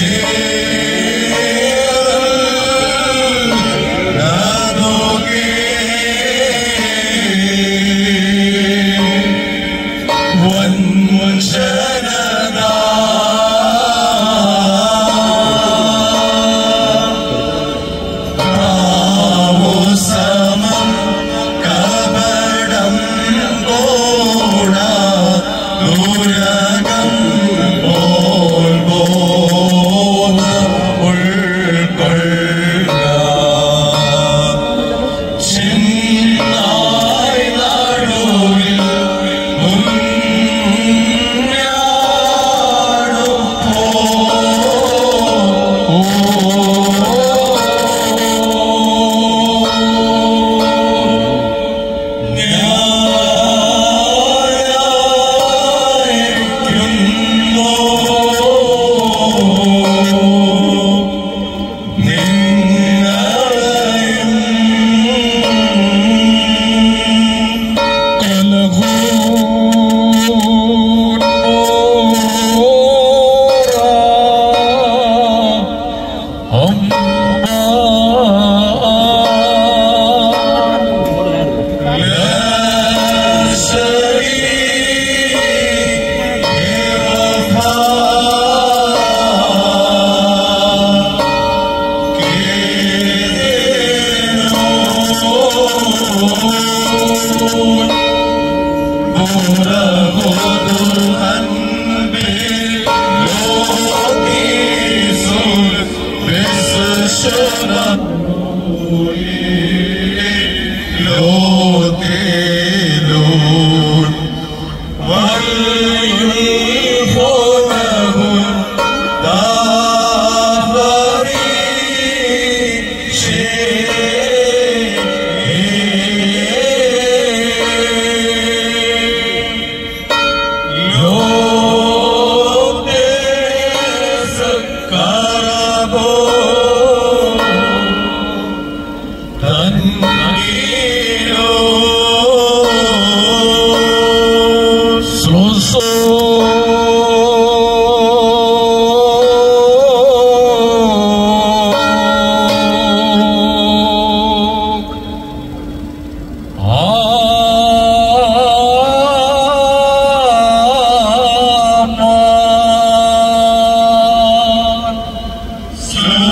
Slow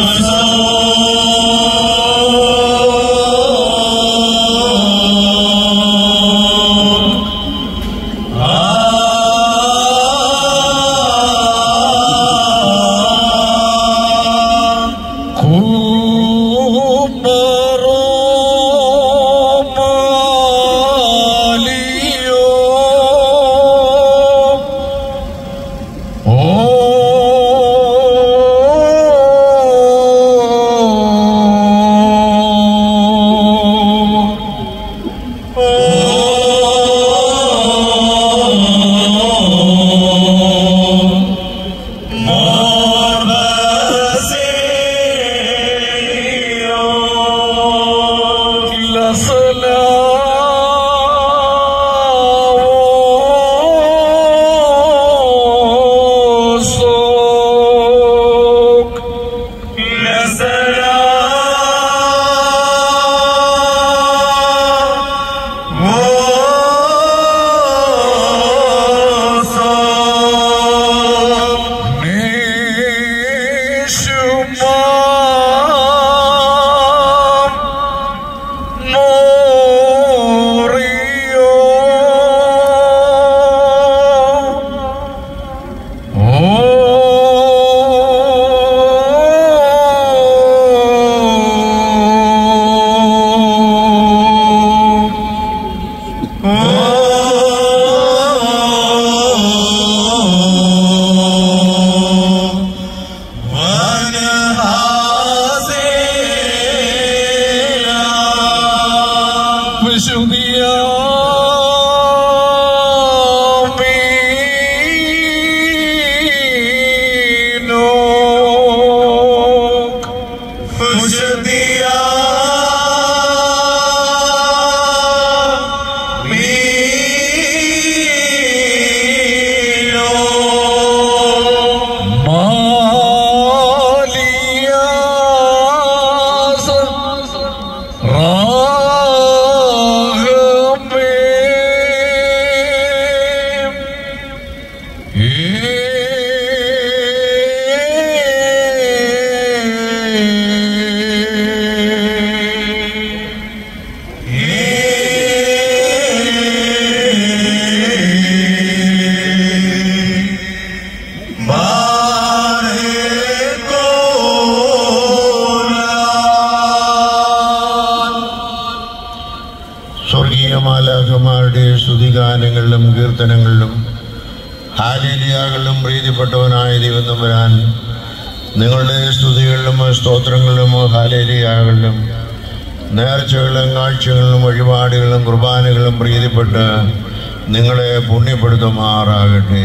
ഗാനങ്ങളിലും കീർത്തനങ്ങളിലും ഹാലിലിയാകളിലും പ്രീതിപ്പെട്ടവനായ ദൈവം തമ്പുരാൻ നിങ്ങളുടെ സ്തുതികളിലും സ്തോത്രങ്ങളിലും ഹാലേലിയാകളിലും നേർച്ചകളിലും കാഴ്ചകളിലും വഴിപാടുകളിലും കുർബാനകളിലും പ്രീതിപ്പെട്ട് നിങ്ങളെ പുണ്യപ്പെടുത്തുമാറാകട്ടെ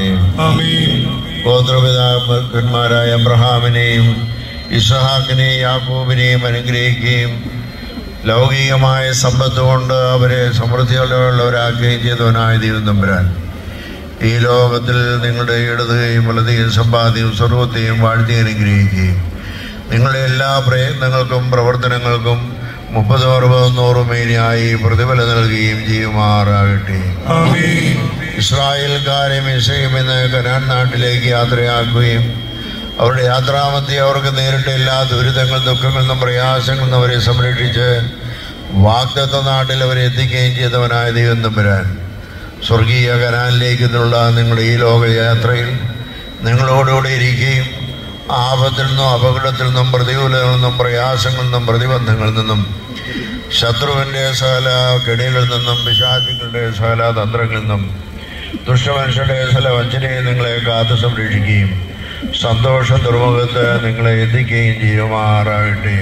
ഗോത്രപിതാക്കന്മാരായ അബ്രഹാമിനെയും ഇസഹാക്കിനെയും യാക്കൂബിനെയും അനുഗ്രഹിക്കുകയും ലൗകികമായ സമ്പത്ത് കൊണ്ട് അവരെ സമൃദ്ധിയുള്ളവരാക്കുകയും ചെയ്തവനായ ദൈവം തമ്പുരാൻ ഈ ലോകത്തിൽ നിങ്ങളുടെ ഇടതുകയും വലതുകയും സമ്പാദ്യവും സർവത്തെയും വാഴ്ത്തി അനുഗ്രഹിക്കുകയും നിങ്ങളുടെ എല്ലാ പ്രയത്നങ്ങൾക്കും പ്രവർത്തനങ്ങൾക്കും മുപ്പതും അറുപതും നൂറും മേനിയായി പ്രതിഫലം നൽകുകയും ചെയ്യുമാറാകട്ടെ ഇസ്രായേൽക്കാരെ മിസയും എന്ന കനാൻ നാട്ടിലേക്ക് യാത്രയാക്കുകയും അവരുടെ യാത്രാമധ്യേ അവർക്ക് നേരിട്ട എല്ലാ ദുരിതങ്ങൾ ദുഃഖങ്ങളിൽ നിന്നും പ്രയാസങ്ങളിൽ നിന്നും അവരെ സംരക്ഷിച്ച് വാഗ്ദത്ത നാട്ടിൽ അവരെ എത്തിക്കുകയും ചെയ്തവനായ ദൈവം തമ്പുരാൻ സ്വർഗീയ കനാലിലേക്ക് നിന്നുള്ള നിങ്ങളുടെ ഈ ലോകയാത്രയിൽ നിങ്ങളോടുകൂടെ ഇരിക്കുകയും ആപത്തിൽ നിന്നും അപകടത്തിൽ നിന്നും പ്രതികൂലങ്ങളിൽ നിന്നും പ്രയാസങ്ങളിൽ നിന്നും പ്രതിബന്ധങ്ങളിൽ നിന്നും ശത്രുവിൻ്റെ സകല കെണികളിൽ നിന്നും പിശാചുക്കളുടെ സകല തന്ത്രങ്ങളിൽ നിന്നും ദുഷ്ടമനുഷ്യരുടെ സകല വഞ്ചനയെ നിങ്ങളെ കാത്തു സംരക്ഷിക്കുകയും സന്തോഷ തുറമുഖത്ത് നിങ്ങളെ എത്തിക്കുകയും ചെയ്യുമാറാകട്ടെ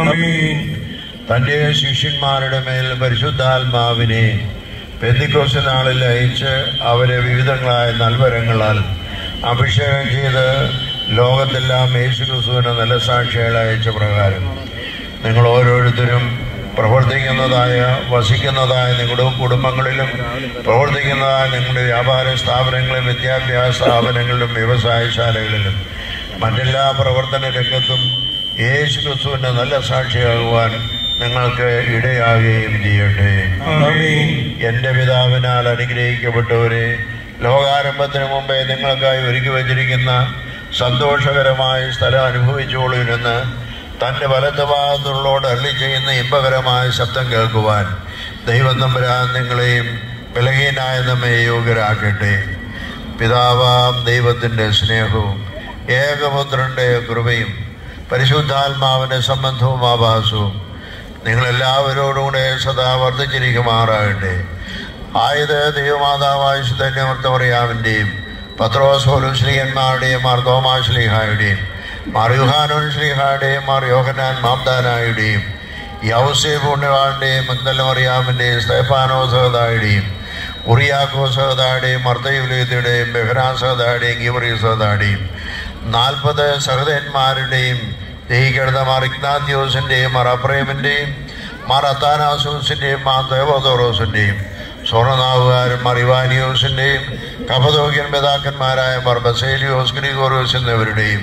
തന്റെ ശിഷ്യന്മാരുടെ മേൽ പരിശുദ്ധാത്മാവിനെ പെന്തിക്കോസ് നാളിൽ അയച്ച് അവരെ വിവിധങ്ങളായ നൽവരങ്ങളാൽ അഭിഷേകം ചെയ്ത് ലോകത്തെല്ലാം യേശു ക്രിസ്തുവിന് നല്ല സാക്ഷികൾ അയച്ച പ്രകാരം നിങ്ങൾ ഓരോരുത്തരും പ്രവർത്തിക്കുന്നതായ വസിക്കുന്നതായ നിങ്ങളുടെ കുടുംബങ്ങളിലും പ്രവർത്തിക്കുന്നതായ നിങ്ങളുടെ വ്യാപാര സ്ഥാപനങ്ങളിലും വിദ്യാഭ്യാസ സ്ഥാപനങ്ങളിലും വ്യവസായശാലകളിലും മറ്റെല്ലാ പ്രവർത്തന രംഗത്തും യേശു ക്രിസ്തുവിന്റെ നല്ല സാക്ഷിയാകുവാൻ നിങ്ങൾക്ക് ഇടയാകുകയും ചെയ്യട്ടെ എന്റെ പിതാവിനാൽ അനുഗ്രഹിക്കപ്പെട്ടവരെ ലോകാരംഭത്തിന് മുമ്പേ നിങ്ങൾക്കായി ഒരുക്കി വച്ചിരിക്കുന്ന സന്തോഷകരമായ സ്ഥലം അനുഭവിച്ചോളൂരെന്ന് തന്റെ വലത്ത് ഭാഗത്തുള്ളോട് അള്ളി ചെയ്യുന്ന ഇമ്പകരമായ ശബ്ദം കേൾക്കുവാൻ ദൈവം തമ്പുരാൻ നിങ്ങളെയും ബലഹീനായ നമ്മെ യോഗ്യരാക്കട്ടെ പിതാവാം ദൈവത്തിന്റെ സ്നേഹവും ഏകപുത്രന്റെ കൃപയും പരിശുദ്ധാത്മാവിന്റെ സംബന്ധവും ആഭാസവും നിങ്ങളെല്ലാവരോടുകൂടെ സദാ വർദ്ധിച്ചിരിക്കുമാറാകട്ടെ ആയത് ദൈവമാതാവായ ശുദ്ധന്യമർത്തമറിയാവിൻ്റെയും പത്രോസോലും ശ്രീയന്മാരുടെയും മാർ തോമാ ശ്ലീഹായുടെയും മാർ യുഹാനോൻ ശ്ലീഹായുടെയും മാർ യോഹനാൻ മാംദാനായുടെയും യൗസേ പൂർണ്യവാളിൻ്റെയും മഗ്ദലമറിയാമിൻ്റെയും സ്തേഫാനോ സഹദായുടെയും ഉറിയാക്കോ സഹദായുടെയും മർത്തയുലയത്തിയുടെയും ബെഹ്റാ സഹദായുടെയും ഗിവറി സഹദായുടെയും നാൽപ്പത് സഹൃദയന്മാരുടെയും ദഹിക്കെടുത്ത മാർ ഇഗ്നാത്യോസിൻ്റെയും മാർ അപ്രേമിൻ്റെയും മാർ അത്താനാസൂസിൻ്റെയും മാർ ദേവോദോറോസിൻ്റെയും സ്വർണനാവുകാരൻ മാർ ഇവാനിയോസിൻ്റെയും കപതോഗ്യൻ പിതാക്കന്മാരായ മാർ ബസേലിയോസ് ഗ്രിഗോറിയോസ് എന്നിവരുടെയും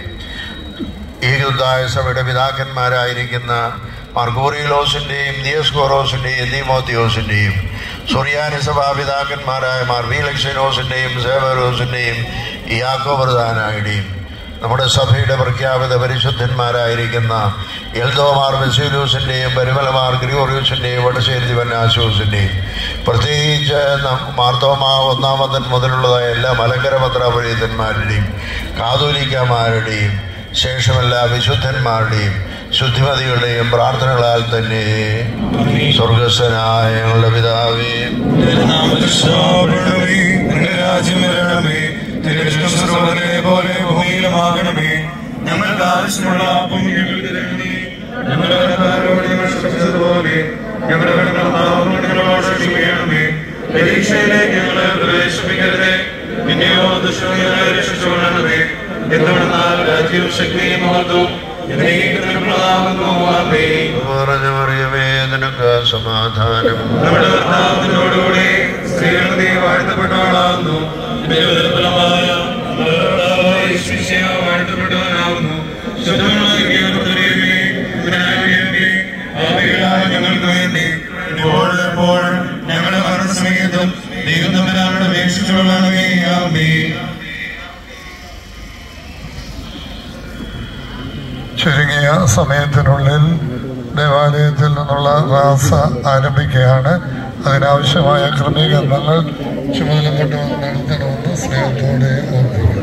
ഈ യുദ്ധായ സഭയുടെ പിതാക്കന്മാരായിരിക്കുന്ന മാർഗോറിയലോസിൻ്റെയും ദിയസ്കോറോസിൻ്റെയും ദീമോത്തിയോസിൻ്റെയും സുറിയാനി സഭാ പിതാക്കന്മാരായ മാർ വീലക്ഷനോസിൻ്റെയും സേവറോസിൻ്റെയും യാക്കോ പ്രധാനായുടെയും നമ്മുടെ സഭയുടെ പ്രഖ്യാപിത പരിശുദ്ധന്മാരായിരിക്കുന്ന എൽദോമാർ ബസീലൂസിൻ്റെയും പരിമലമാർ ഗ്രിഗോറിയൂസിൻ്റെയും വടശ്ശേരി ദിവനാശൂസിൻ്റെയും പ്രത്യേകിച്ച് നം- മാർത്തോമ ഒന്നാമതൻ മുതലുള്ളതായ എല്ലാ മലങ്കര പത്രാപരീതന്മാരുടെയും കാതോലിക്കമാരുടെയും ശേഷമെല്ലാ വിശുദ്ധന്മാരുടെയും ശുദ്ധിമതികളുടെയും പ്രാർത്ഥനകളാൽ തന്നെ സ്വർഗസ്വനായ ഞങ്ങളുടെ പിതാവേ പോലെ ഭൂമിയിലുമാകണമേ ഞങ്ങൾക്ക് ആവശ്യമുള്ള അപ്പം ഞങ്ങൾക്ക് തരണമേ ഞങ്ങളുടെ കടക്കാരോട് ഞങ്ങൾ ക്ഷമിച്ചതുപോലെ ഞങ്ങളുടെ കടങ്ങൾ പാവങ്ങളോട് ഞങ്ങളോട് ക്ഷമിക്കണമേ പരീക്ഷയിലേക്ക് ഞങ്ങളെ പ്രവേശിപ്പിക്കരുതേ പിന്നെയോ ദുഷ്ടം ഞങ്ങളെ രക്ഷിച്ചുകൊള്ളണമേ എന്തുകൊണ്ടെന്നാൽ രാജ്യവും ശക്തിയും മഹത്വവും എന്നേക്കും നിനക്കുള്ളതാകുന്നു. ആമേൻ. പറഞ്ഞു മറിയമേ നിനക്ക് സമാധാനം നമ്മുടെ കർത്താവിനോടുകൂടെ സ്ത്രീകൾ നീ വാഴ്ത്തപ്പെട്ടവളാകുന്നു നിന്റെ ഉദരഫലമായ നമ്മുടെ കർത്താവായ യേശുമിശിഹ വാഴ്ത്തപ്പെട്ടവനാകുന്നു ശുദ്ധമായ ദൈവത്തിനുവേണ്ടി, ഇതിനായി വേണ്ടി, പാപികളായ ഞങ്ങൾക്ക് വേണ്ടി ഇപ്പോഴും എപ്പോഴും ഞങ്ങളുടെ മരണസമയത്തും ദൈവം തമ്മിലാണ് അപേക്ഷിച്ചുകൊള്ളണമേ ആമേൻ ചുരുങ്ങിയ സമയത്തിനുള്ളിൽ ദേവാലയത്തിൽ നിന്നുള്ള റാസ ആരംഭിക്കുകയാണ് അതിനാവശ്യമായ ക്രമീകരണങ്ങൾ ചുമതലപ്പെട്ടവർ നടത്തണമെന്ന് സ്നേഹത്തോടെ ഓർമ്മിക്കുന്നു